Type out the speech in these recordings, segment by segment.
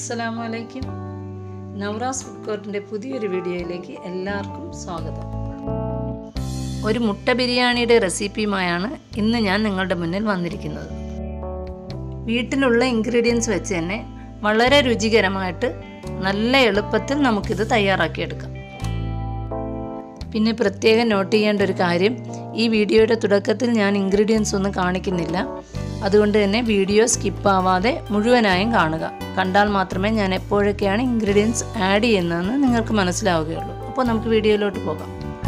അസ്സലാമു അലൈക്കും നവറാസ് ഫുഡ് കോർട്ടിൻ്റെ പുതിയൊരു വീഡിയോയിലേക്ക് എല്ലാവർക്കും സ്വാഗതം ഒരു മുട്ട ബിരിയാണിയുടെ റെസിപ്പിയുമായാണ് ഇന്ന് ഞാൻ നിങ്ങളുടെ മുന്നിൽ വന്നിരിക്കുന്നത് വീട്ടിലുള്ള ഇൻഗ്രീഡിയൻസ് വെച്ച് തന്നെ വളരെ രുചികരമായിട്ട് നല്ല എളുപ്പത്തിൽ നമുക്കിത് തയ്യാറാക്കിയെടുക്കാം പിന്നെ പ്രത്യേകം നോട്ട് ചെയ്യേണ്ട ഒരു കാര്യം ഈ വീഡിയോയുടെ തുടക്കത്തിൽ ഞാൻ ഇൻഗ്രീഡിയൻസ് ഒന്നും കാണിക്കുന്നില്ല അതുകൊണ്ട് തന്നെ വീഡിയോ സ്കിപ്പ് ആവാതെ മുഴുവനായും കാണുക കണ്ടാൽ മാത്രമേ ഞാൻ എപ്പോഴൊക്കെയാണ് ഇൻഗ്രീഡിയൻസ് ആഡ് ചെയ്യുന്നതെന്ന് നിങ്ങൾക്ക് മനസ്സിലാവുകയുള്ളൂ അപ്പോൾ നമുക്ക് വീഡിയോയിലോട്ട് പോകാം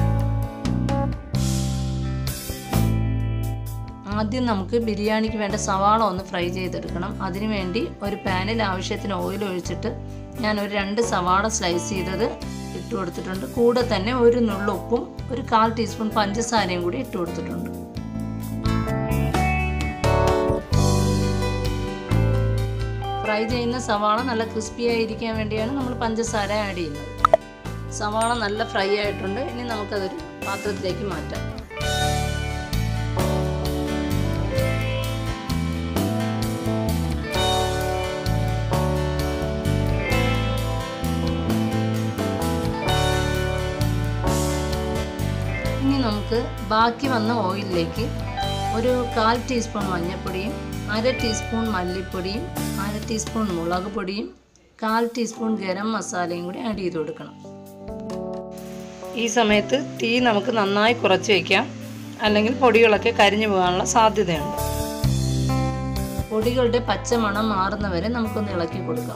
ആദ്യം നമുക്ക് ബിരിയാണിക്ക് വേണ്ട സവാള ഒന്ന് ഫ്രൈ ചെയ്തെടുക്കണം അതിനുവേണ്ടി ഒരു പാനിൽ ആവശ്യത്തിന് ഓയിൽ ഒഴിച്ചിട്ട് ഞാൻ ഒരു രണ്ട് സവാള സ്ലൈസ് ചെയ്തത് ഇട്ട് കൊടുത്തിട്ടുണ്ട് കൂടെ തന്നെ ഒരു നുള്ളുപ്പും ഒരു കാൽ ടീസ്പൂൺ പഞ്ചസാരയും കൂടി ഇട്ട് കൊടുത്തിട്ടുണ്ട് ഫ്രൈ ചെയ്യുന്ന സവാള നല്ല ക്രിസ്പി ആയിരിക്കാൻ വേണ്ടിയാണ് നമ്മൾ പഞ്ചസാര ആഡ് ചെയ്യുന്നത് സവാള നല്ല ഫ്രൈ ആയിട്ടുണ്ട് ഇനി നമുക്കതൊരു പാത്രത്തിലേക്ക് മാറ്റാം ഇനി നമുക്ക് ബാക്കി വന്ന ഓയിലിലേക്ക് ഒരു കാൽ ടീസ്പൂൺ മഞ്ഞൾപ്പൊടിയും അര ടീസ്പൂൺ മല്ലിപ്പൊടിയും അര ടീസ്പൂൺ മുളക് പൊടിയും കാൽ ടീസ്പൂൺ ഗരം മസാലയും കൂടി ആഡ് ചെയ്ത് കൊടുക്കണം ഈ സമയത്ത് തീ നമുക്ക് നന്നായി കുറച്ച് വയ്ക്കാം അല്ലെങ്കിൽ പൊടികളൊക്കെ കരിഞ്ഞു പോകാനുള്ള സാധ്യതയുണ്ട് പൊടികളുടെ പച്ചമണം മാറുന്നവരെ നമുക്കൊന്ന് ഇളക്കി കൊടുക്കാം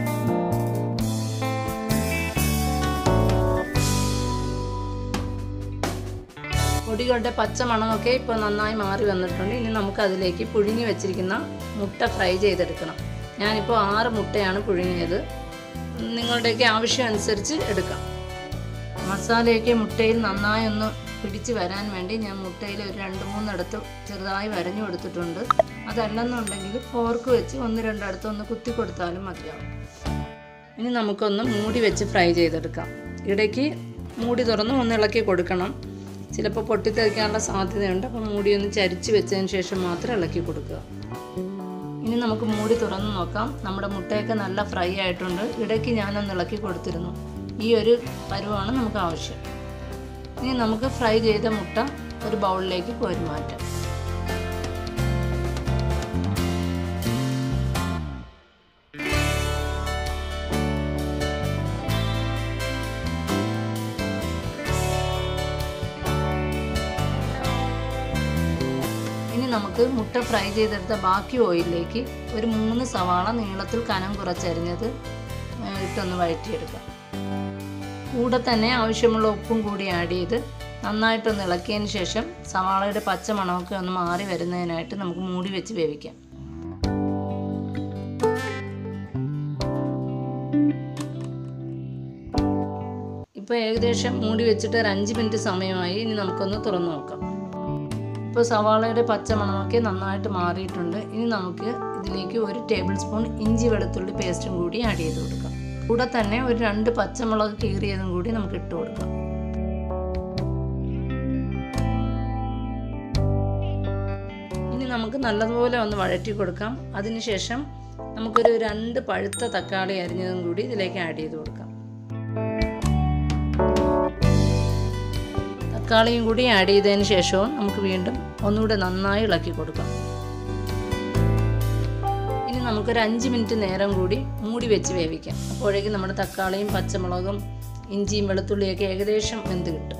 പൊടികളുടെ പച്ചമണമൊക്കെ ഇപ്പോൾ നന്നായി മാറി വന്നിട്ടുണ്ട് ഇനി നമുക്ക് അതിലേക്ക് പുഴുങ്ങി വെച്ചിരിക്കുന്ന മുട്ട ഫ്രൈ ചെയ്തെടുക്കണം ഞാനിപ്പോൾ ആറ് മുട്ടയാണ് പുഴുങ്ങിയത് നിങ്ങളുടെയൊക്കെ ആവശ്യം അനുസരിച്ച് എടുക്കാം മസാലയൊക്കെ മുട്ടയിൽ നന്നായി ഒന്ന് പിടിച്ച് വരാൻ വേണ്ടി ഞാൻ മുട്ടയിൽ ഒരു രണ്ട് മൂന്നിടത്ത് ചെറുതായി വരഞ്ഞു കൊടുത്തിട്ടുണ്ട് അതല്ലെന്നുണ്ടെങ്കിൽ ഫോർക്ക് വെച്ച് ഒന്ന് രണ്ടിടത്ത് ഒന്ന് കുത്തി കൊടുത്താലും മതിയാവും ഇനി നമുക്കൊന്ന് മൂടി വെച്ച് ഫ്രൈ ചെയ്തെടുക്കാം ഇടയ്ക്ക് മൂടി തുറന്ന് ഒന്ന് ഇളക്കി കൊടുക്കണം ചിലപ്പോൾ പൊട്ടിത്തെറിക്കാനുള്ള സാധ്യതയുണ്ട് അപ്പോൾ മൂടി ഒന്ന് ചരിച്ച് വെച്ചതിന് ശേഷം മാത്രം ഇളക്കി കൊടുക്കുക ഇനി നമുക്ക് മൂടി തുറന്ന് നോക്കാം നമ്മുടെ മുട്ടയൊക്കെ നല്ല ഫ്രൈ ആയിട്ടുണ്ട് ഇടയ്ക്ക് ഞാനൊന്ന് ഇളക്കി കൊടുത്തിരുന്നു ഈ ഒരു പരുവാണ് നമുക്ക് ആവശ്യം ഇനി നമുക്ക് ഫ്രൈ ചെയ്ത മുട്ട ഒരു ബൗളിലേക്ക് കോരി മാറ്റാം ഇനി നമുക്ക് മുട്ട ഫ്രൈ ചെയ്തെടുത്ത ബാക്കി ഓയിലിലേക്ക് ഒരു മൂന്ന് സവാള നീളത്തിൽ കനം കുറച്ചരിഞ്ഞത് ഇട്ടൊന്ന് വഴറ്റിയെടുക്കാം കൂടെ തന്നെ ആവശ്യമുള്ള ഉപ്പും കൂടി ആഡ് ചെയ്ത് നന്നായിട്ടൊന്ന് ഇളക്കിയതിന് ശേഷം സവാളയുടെ പച്ച മണമൊക്കെ ഒന്ന് മാറി വരുന്നതിനായിട്ട് നമുക്ക് മൂടി വെച്ച് വേവിക്കാം ഇപ്പോൾ ഏകദേശം മൂടി വെച്ചിട്ട് ഒരു അഞ്ച് മിനിറ്റ് സമയമായി ഇനി നമുക്കൊന്ന് തുറന്നു നോക്കാം ഇപ്പോൾ സവാളയുടെ പച്ചമണമൊക്കെ നന്നായിട്ട് മാറിയിട്ടുണ്ട് ഇനി നമുക്ക് ഇതിലേക്ക് ഒരു ടേബിൾ സ്പൂൺ ഇഞ്ചി വെളുത്തുള്ളി പേസ്റ്റും കൂടി ആഡ് ചെയ്ത് കൊടുക്കാം കൂടെ തന്നെ ഒരു രണ്ട് പച്ചമുളക് കീറിയതും കൂടി നമുക്ക് ഇട്ട് കൊടുക്കാം ഇനി നമുക്ക് നല്ലതുപോലെ ഒന്ന് വഴറ്റി കൊടുക്കാം അതിനുശേഷം നമുക്കൊരു രണ്ട് പഴുത്ത തക്കാളി അരിഞ്ഞതും കൂടി ഇതിലേക്ക് ആഡ് ചെയ്ത് കൊടുക്കാം തക്കാളിയും കൂടി ആഡ് ചെയ്തതിന് ശേഷവും നമുക്ക് വീണ്ടും ഒന്നുകൂടെ നന്നായി ഇളക്കി കൊടുക്കാം ഇനി നമുക്കൊരു അഞ്ച് മിനിറ്റ് നേരം കൂടി മൂടി വെച്ച് വേവിക്കാം അപ്പോഴേക്കും നമ്മുടെ തക്കാളിയും പച്ചമുളകും ഇഞ്ചിയും വെളുത്തുള്ളിയൊക്കെ ഏകദേശം വെന്ത് കിട്ടും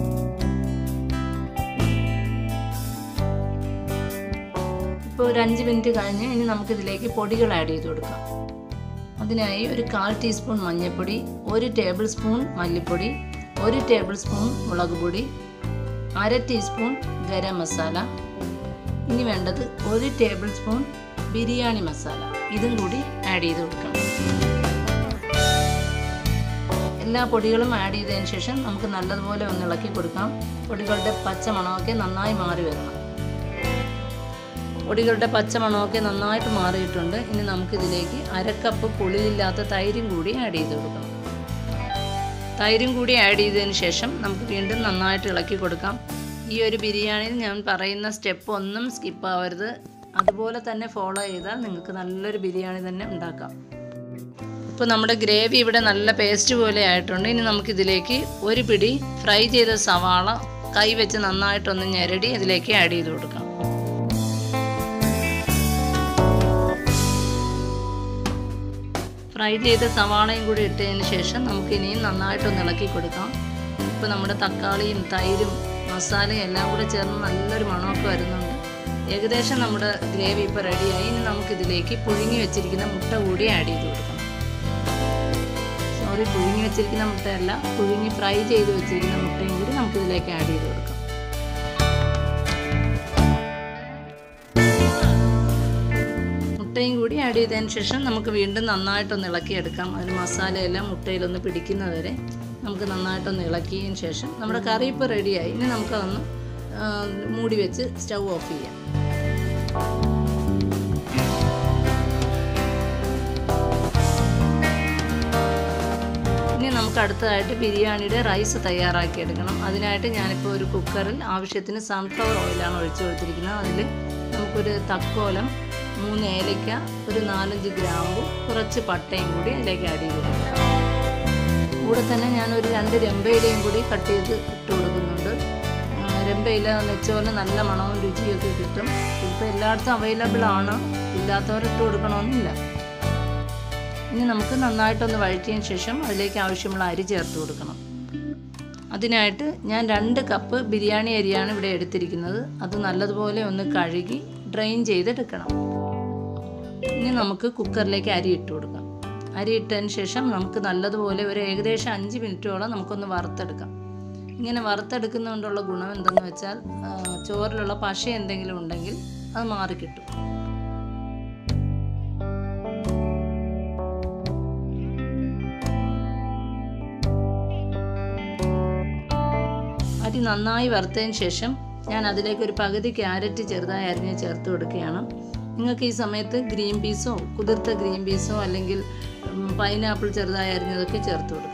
ഇപ്പോൾ ഒരു അഞ്ച് മിനിറ്റ് കഴിഞ്ഞ് ഇനി നമുക്കിതിലേക്ക് പൊടികൾ ആഡ് ചെയ്ത് കൊടുക്കാം അതിനായി ഒരു കാൽ ടീസ്പൂൺ മഞ്ഞൾപ്പൊടി ഒരു ടേബിൾ സ്പൂൺ മല്ലിപ്പൊടി ഒരു ടേബിൾ സ്പൂൺ മുളക് പൊടി അര ടീസ്പൂൺ ഗരം മസാല ഇനി വേണ്ടത് ഒരു ടേബിൾ സ്പൂൺ ബിരിയാണി മസാല ഇതും കൂടി ആഡ് ചെയ്ത് കൊടുക്കണം എല്ലാ പൊടികളും ആഡ് ചെയ്തതിന് ശേഷം നമുക്ക് നല്ലതുപോലെ ഒന്ന് ഇളക്കി കൊടുക്കാം പൊടികളുടെ പച്ച മണമൊക്കെ നന്നായി മാറി വരണം പൊടികളുടെ പച്ച മണമൊക്കെ നന്നായിട്ട് മാറിയിട്ടുണ്ട് ഇനി നമുക്കിതിലേക്ക് അരക്കപ്പ് പുളിയില്ലാത്ത തൈരും കൂടി ആഡ് ചെയ്ത് കൊടുക്കണം തൈരും കൂടി ആഡ് ചെയ്തതിന് ശേഷം നമുക്ക് വീണ്ടും നന്നായിട്ട് ഇളക്കി കൊടുക്കാം ഈ ഒരു ബിരിയാണിയിൽ ഞാൻ പറയുന്ന സ്റ്റെപ്പ് ഒന്നും സ്കിപ്പ് ആവരുത് അതുപോലെ തന്നെ ഫോളോ ചെയ്താൽ നിങ്ങൾക്ക് നല്ലൊരു ബിരിയാണി തന്നെ ഉണ്ടാക്കാം ഇപ്പോൾ നമ്മുടെ ഗ്രേവി ഇവിടെ നല്ല പേസ്റ്റ് പോലെ ആയിട്ടുണ്ട് ഇനി നമുക്കിതിലേക്ക് ഒരു പിടി ഫ്രൈ ചെയ്ത സവാള കൈ വെച്ച് നന്നായിട്ടൊന്ന് ഞെരടി ഇതിലേക്ക് ആഡ് ചെയ്ത് കൊടുക്കാം ഫ്രൈ ചെയ്ത സവാളയും കൂടി ഇട്ടതിന് ശേഷം നമുക്ക് ഇനിയും നന്നായിട്ടൊന്ന് ഇളക്കി കൊടുക്കാം ഇപ്പോൾ നമ്മുടെ തക്കാളിയും തൈരും മസാലയും എല്ലാം കൂടെ ചേർന്ന് നല്ലൊരു മണമൊക്കെ വരുന്നുണ്ട് ഏകദേശം നമ്മുടെ ഗ്രേവി ഇപ്പോൾ റെഡിയായി ഇനി നമുക്കിതിലേക്ക് പുഴുങ്ങി വെച്ചിരിക്കുന്ന മുട്ട കൂടി ആഡ് ചെയ്ത് കൊടുക്കണം സോറി പുഴുങ്ങി വെച്ചിരിക്കുന്ന മുട്ടയല്ല പുഴുങ്ങി ഫ്രൈ ചെയ്ത് വെച്ചിരിക്കുന്ന മുട്ടയും കൂടി നമുക്കിതിലേക്ക് ആഡ് ചെയ്ത് കൊടുക്കാം മുട്ടയും കൂടി ആഡ് ചെയ്തതിന് ശേഷം നമുക്ക് വീണ്ടും നന്നായിട്ടൊന്ന് ഇളക്കിയെടുക്കാം അതിന് മസാലയെല്ലാം മുട്ടയിലൊന്ന് പിടിക്കുന്നവരെ നമുക്ക് നന്നായിട്ടൊന്ന് ഇളക്കിയതിന് ശേഷം നമ്മുടെ കറി ഇപ്പോൾ റെഡിയായി ഇനി നമുക്കതൊന്ന് ആ, മൂടി വെച്ച് സ്റ്റൗ ഓഫ് ചെയ്യാം ഇനി നമുക്ക് അടുത്തതായിട്ട് ബിരിയാണിയുടെ റൈസ് തയ്യാറാക്കി എടുക്കണം അതിനായിട്ട് ഞാനിപ്പോൾ ഒരു കുക്കറിൽ ആവശ്യത്തിന് സൺഫ്ലവർ ഓയിലാണ് ഒഴിച്ചു കൊടുത്തിരിക്കുന്നത് അതിൽ നമുക്കൊരു തക്കോലം മൂന്ന് ഏലയ്ക്ക ഒരു നാലഞ്ച് ഗ്രാമ്പു കുറച്ച് പട്ടയും കൂടി അതിലേക്ക് ആഡ് ചെയ്ത് കൊടുക്കാം കൂടെ തന്നെ ഞാനൊരു രണ്ട് രമ്പയിലയും കൂടി കട്ട് ചെയ്ത് ഇട്ട് കൊടുക്കുന്നുണ്ട് ആ, രമ്പയില നെച്ചോല നല്ല മണവും രുചിയൊക്കെ കിട്ടും ഇപ്പോൾ എല്ലായിടത്തും അവൈലബിൾ ആണ് ഇല്ലാത്തവർ ഇട്ട് കൊടുക്കണമെന്നില്ല ഇനി നമുക്ക് നന്നായിട്ടൊന്ന് വഴറ്റിയതിന് ശേഷം അതിലേക്ക് ആവശ്യമുള്ള അരി ചേർത്ത് കൊടുക്കണം അതിനായിട്ട് ഞാൻ രണ്ട് കപ്പ് ബിരിയാണി അരിയാണ് ഇവിടെ എടുത്തിരിക്കുന്നത് അത് നല്ലതുപോലെ ഒന്ന് കഴുകി ഡ്രെയിൻ ചെയ്തെടുക്കണം ഇനി നമുക്ക് കുക്കറിലേക്ക് അരി ഇട്ട് കൊടുക്കാം അരി ഇട്ടതിന് ശേഷം നമുക്ക് നല്ലതുപോലെ ഒരു ഏകദേശം അഞ്ച് മിനിറ്റോളം നമുക്കൊന്ന് വറുത്തെടുക്കാം ഇങ്ങനെ വറുത്തെടുക്കുന്നതുകൊണ്ടുള്ള ഗുണം എന്തെന്ന് വെച്ചാൽ ആ, ചോറിലുള്ള പശ എന്തെങ്കിലും ഉണ്ടെങ്കിൽ അത് മാറിക്കിട്ടും അരി നന്നായി വറുത്തതിന് ശേഷം ഞാൻ അതിലേക്ക് ഒരു പകുതി ക്യാരറ്റ് ചെറുതായി അരിഞ്ഞ് ചേർത്ത് കൊടുക്കുകയാണ് നിങ്ങൾക്ക് ഈ സമയത്ത് ഗ്രീൻ പീസോ കുതിർത്ത ഗ്രീൻ പീസോ അല്ലെങ്കിൽ പൈനാപ്പിൾ ചെറുതായി അരിഞ്ഞതൊക്കെ ചേർത്ത് കൊടുക്കാം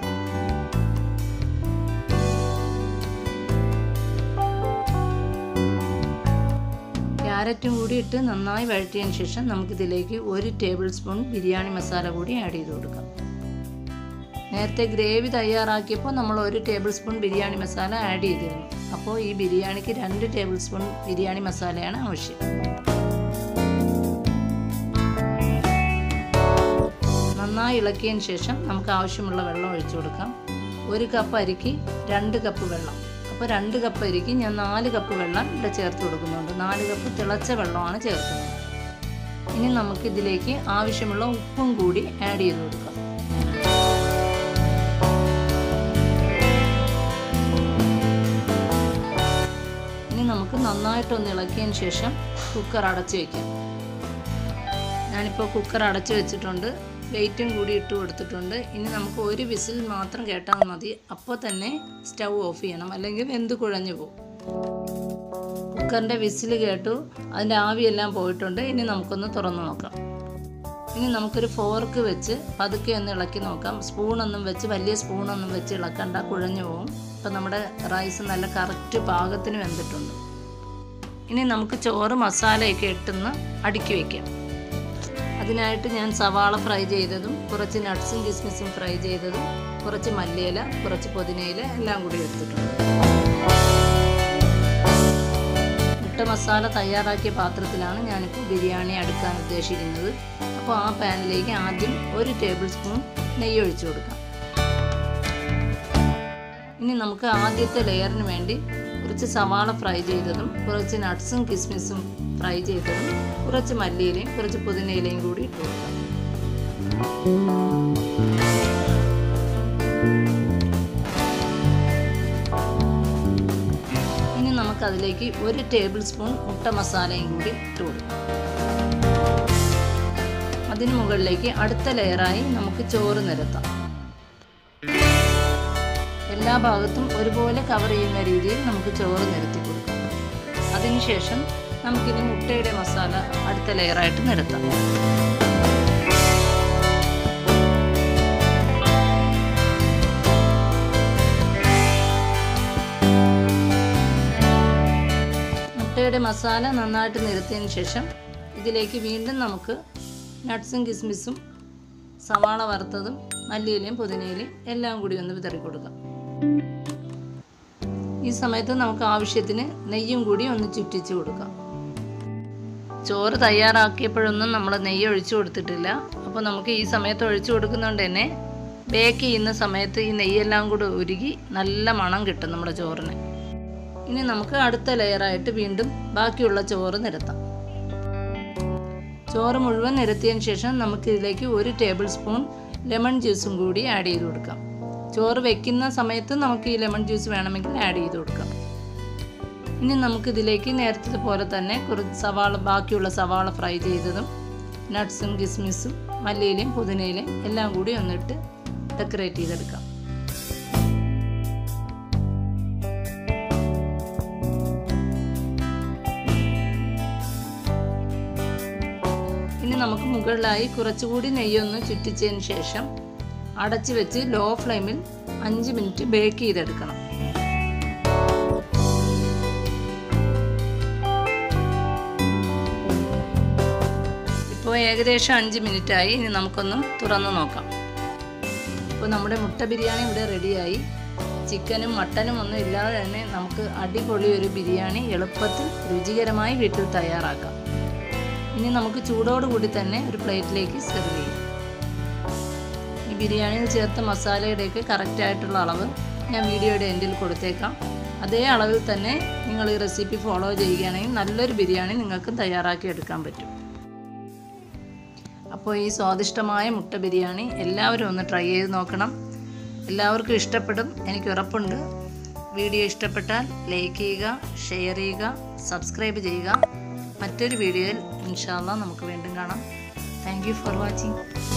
ക്യാരറ്റും കൂടി ഇട്ട് നന്നായി വഴറ്റിയതിന് ശേഷം നമുക്കിതിലേക്ക് ഒരു ടേബിൾ സ്പൂൺ ബിരിയാണി മസാല കൂടി ആഡ് ചെയ്ത് കൊടുക്കാം നേരത്തെ ഗ്രേവി തയ്യാറാക്കിയപ്പോൾ നമ്മൾ ഒരു tablespoon biryani masala add ചെയ്തിരുന്നു അപ്പോൾ ഈ ബിരിയാണിക്ക് രണ്ട് ടേബിൾ സ്പൂൺ ബിരിയാണി മസാലയാണ് ആവശ്യം നന്നായി ഇളക്കിയതിന് ശേഷം നമുക്ക് ആവശ്യമുള്ള വെള്ളം ഒഴിച്ചു കൊടുക്കാം ഒരു കപ്പ് അരിക്ക് രണ്ട് കപ്പ് വെള്ളം അപ്പോൾ രണ്ട് കപ്പ് അരിക്ക് ഞാൻ നാല് കപ്പ് വെള്ളം ഇവിടെ ചേർത്ത് കൊടുക്കുന്നുണ്ട് നാല് കപ്പ് തിളച്ച വെള്ളമാണ് ചേർക്കുന്നത് ഇനി നമുക്കിതിലേക്ക് ആവശ്യമുള്ള ഉപ്പും കൂടി ആഡ് ചെയ്ത് കൊടുക്കാം ഇനി നമുക്ക് നന്നായിട്ടൊന്ന് ഇളക്കിയതിന് ശേഷം കുക്കർ അടച്ചു വയ്ക്കാം ഞാനിപ്പോൾ കുക്കർ അടച്ചു വെച്ചിട്ടുണ്ട് വെയിറ്റും കൂടി ഇട്ട് കൊടുത്തിട്ടുണ്ട് ഇനി നമുക്ക് ഒരു വിസിൽ മാത്രം കേട്ടാൽ മതി അപ്പോൾ തന്നെ സ്റ്റൗ ഓഫ് ചെയ്യണം അല്ലെങ്കിൽ വെന്ത് കുഴഞ്ഞു പോകും കുക്കറിൻ്റെ വിസിൽ കേട്ടു അതിൻ്റെ ആവിയെല്ലാം പോയിട്ടുണ്ട് ഇനി നമുക്കൊന്ന് തുറന്നു നോക്കാം ഇനി നമുക്കൊരു ഫോർക്ക് വെച്ച് പതുക്കെ ഒന്ന് ഇളക്കി നോക്കാം സ്പൂണൊന്നും വെച്ച് വലിയ സ്പൂണൊന്നും വെച്ച് ഇളക്കണ്ട കുഴഞ്ഞു പോകും അപ്പം നമ്മുടെ റൈസ് നല്ല കറക്റ്റ് പാകത്തിന് വെന്തിട്ടുണ്ട് ഇനി നമുക്ക് ചോറ് മസാലയൊക്കെ ഇട്ടുന്ന് അടുക്കി വയ്ക്കാം അതിനായിട്ട് ഞാൻ സവാള ഫ്രൈ ചെയ്തതും കുറച്ച് നട്ട്സും കിസ്മിസും ഫ്രൈ ചെയ്തതും കുറച്ച് മല്ലിയില കുറച്ച് പുതിനയില എല്ലാം കൂടി എടുത്തിട്ടുണ്ട് മുട്ട മസാല തയ്യാറാക്കിയ പാത്രത്തിലാണ് ഞാനിപ്പോൾ ബിരിയാണി അടുക്കാൻ ഉദ്ദേശിക്കുന്നത് അപ്പോൾ ആ പാനിലേക്ക് ആദ്യം ഒരു ടേബിൾ സ്പൂൺ നെയ്യ് ഒഴിച്ചു കൊടുക്കാം ഇനി നമുക്ക് ആദ്യത്തെ ലെയറിന് വേണ്ടി കുറച്ച് സവാള ഫ്രൈ ചെയ്തതും കുറച്ച് നട്ട്സും കിസ്മിസും ഫ്രൈ ചെയ്തതും കുറച്ച് മല്ലിയിലയും കുറച്ച് പുതിനയിലയും കൂടി ഇട്ട് കൊടുക്കാം ഇനി നമുക്കതിലേക്ക് ഒരു ടേബിൾ സ്പൂൺ മുട്ട മസാലയും കൂടി ഇട്ട് കൊടുക്കാം അതിന് മുകളിലേക്ക് അടുത്ത ലെയറായി നമുക്ക് ചോറ് നിരത്താം എല്ലാ ഭാഗത്തും ഒരുപോലെ കവർ ചെയ്യുന്ന രീതിയിൽ നമുക്ക് ചോറ് നിരത്തി കൊടുക്കാം അതിനുശേഷം നമുക്കിനി മുട്ടയുടെ മസാല അടുത്ത ലെയറായിട്ട് നിരത്താം മുട്ടയുടെ മസാല നന്നായിട്ട് നിരത്തിയതിന് ശേഷം ഇതിലേക്ക് വീണ്ടും നമുക്ക് നട്ട്സും കിസ്മിസും സവാള വറുത്തതും മല്ലിയിലയും പുതിനയിലയും എല്ലാം കൂടി ഒന്ന് വിതറി കൊടുക്കാം ഈ സമയത്ത് നമുക്ക് ആവശ്യത്തിന് നെയ്യും കൂടി ഒന്ന് ചുറ്റിച്ച് കൊടുക്കാം ചോറ് തയ്യാറാക്കിയപ്പോഴൊന്നും നമ്മൾ നെയ്യ് ഒഴിച്ചു കൊടുത്തിട്ടില്ല അപ്പോൾ നമുക്ക് ഈ സമയത്ത് ഒഴിച്ചു കൊടുക്കുന്നതുകൊണ്ട് തന്നെ ബേക്ക് ചെയ്യുന്ന സമയത്ത് ഈ നെയ്യെല്ലാം കൂടി ഉരുകി നല്ല മണം കിട്ടും നമ്മുടെ ചോറിന് ഇനി നമുക്ക് അടുത്ത ലെയറായിട്ട് വീണ്ടും ബാക്കിയുള്ള ചോറ് നിരത്താം ചോറ് മുഴുവൻ നിരത്തിയതിന് ശേഷം നമുക്ക് ഇതിലേക്ക് ഒരു ടേബിൾ സ്പൂൺ ലെമൺ ജ്യൂസും കൂടി ആഡ് ചെയ്ത് കൊടുക്കാം ചോറ് വെക്കുന്ന സമയത്ത് നമുക്ക് ഈ ലെമൺ ജ്യൂസ് വേണമെങ്കിൽ ആഡ് ചെയ്ത് കൊടുക്കാം ഇനി നമുക്കിതിലേക്ക് നേരത്തെ പോലെ തന്നെ കുറച്ച് സവാള ബാക്കിയുള്ള സവാള ഫ്രൈ ചെയ്തതും നട്ട്സും കിസ്മിസും മല്ലിയിലയും പുതിനയിലയും എല്ലാം കൂടി ഒന്നിട്ട് ഡെക്കറേറ്റ് ചെയ്തെടുക്കാം ഇനി നമുക്ക് മുകളിലായി കുറച്ചുകൂടി നെയ്യൊന്ന് ചുറ്റിച്ചതിന് ശേഷം അടച്ചു വെച്ച് ലോ ഫ്ലെയിമിൽ അഞ്ച് മിനിറ്റ് ബേക്ക് ചെയ്തെടുക്കണം ഇപ്പോൾ ഏകദേശം അഞ്ച് മിനിറ്റായി ഇനി നമുക്കൊന്ന് തുറന്ന് നോക്കാം ഇപ്പോൾ നമ്മുടെ മുട്ട ബിരിയാണി ഇവിടെ റെഡിയായി ചിക്കനും മട്ടനും ഒന്നും ഇല്ലാതെ തന്നെ നമുക്ക് അടിപൊളി ഒരു ബിരിയാണി എളുപ്പത്തിൽ രുചികരമായി വീട്ടിൽ തയ്യാറാക്കാം ഇനി നമുക്ക് ചൂടോടുകൂടി തന്നെ ഒരു പ്ലേറ്റിലേക്ക് സെർവ് ചെയ്യാം ഈ ബിരിയാണിയിൽ ചേർത്ത മസാലയുടെയൊക്കെ കറക്റ്റായിട്ടുള്ള അളവ് ഞാൻ വീഡിയോയുടെ എൻഡിൽ കൊടുത്തേക്കാം അതേ അളവിൽ തന്നെ നിങ്ങൾ ഈ റെസിപ്പി ഫോളോ ചെയ്യുകയാണെങ്കിൽ നല്ലൊരു ബിരിയാണി നിങ്ങൾക്ക് തയ്യാറാക്കി എടുക്കാൻ പറ്റും അപ്പോൾ ഈ സ്വാദിഷ്ടമായ മുട്ട ബിരിയാണി എല്ലാവരും ഒന്ന് ട്രൈ ചെയ്ത് നോക്കണം എല്ലാവർക്കും ഇഷ്ടപ്പെടും എനിക്ക് ഉറപ്പുണ്ട് വീഡിയോ ഇഷ്ടപ്പെട്ടാൽ ലൈക്ക് ചെയ്യുക ഷെയർ ചെയ്യുക സബ്സ്ക്രൈബ് ചെയ്യുക മറ്റൊരു വീഡിയോയിൽ ഇൻഷാല്ല നമുക്ക് വീണ്ടും കാണാം താങ്ക് യു ഫോർ വാച്ചിങ്